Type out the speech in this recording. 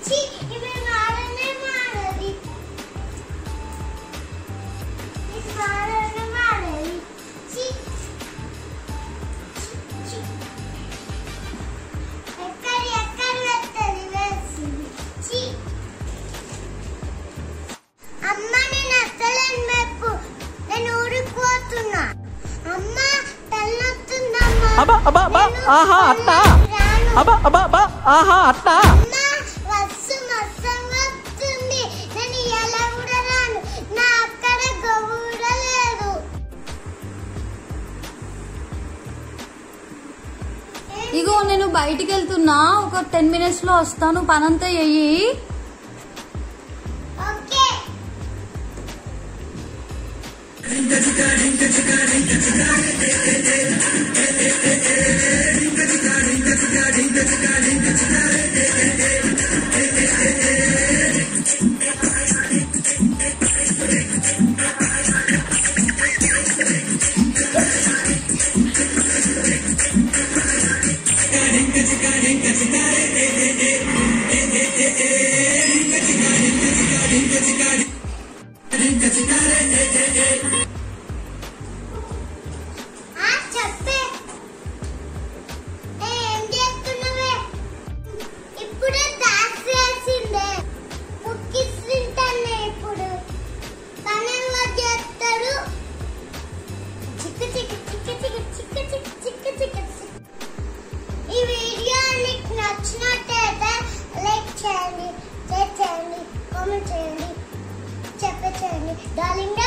ఛీ, ఇవి మారనే మారది. ఇది మారనే మారది. ఛీ. ఛీ, ఛీ. ఎక్కడ ఎక్కడ పెట్టది వేసింది ఛీ. అమ్మ నేను అసలేను మెప్పు నేను ఊరిపోతున్నా అమ్మ తల్లొస్తుందమ్మా అబ్బా అబ్బా అబ్బా ఆహా అట్టా రాను. అబ్బా అబ్బా అబ్బా ఆహా అట్టా అమ్మ వస్తు మస్తంగా వస్తుంది నేను ఎలా కూడా రాను నా అక్కడ గవ్వు కూడా లేదు ఇగో నేను బయటికి వెళ్తున్నా ఒక టెన్ మినిట్స్ లో వస్తాను పనంతా చెయ్యి ఓకే ఆ చెప్పే ఏ, ఏం చేస్తున్నావే ఇప్పుడే డాన్స్ వేసిందే ముక్కిస్తుంటానే ఇప్పుడు పనులు చేస్తాడు చిక్క చిక్క చిక్క చిక్క చిక్క చిక్క చిక్క చిక్క చిక్క. ఈ వీడియో మీకు నచ్చినట్టయితే లైక్ చేయండి షేర్ చేయండి కామెంట్ చేయండి చెప్పేసేయండి డార్లింగ్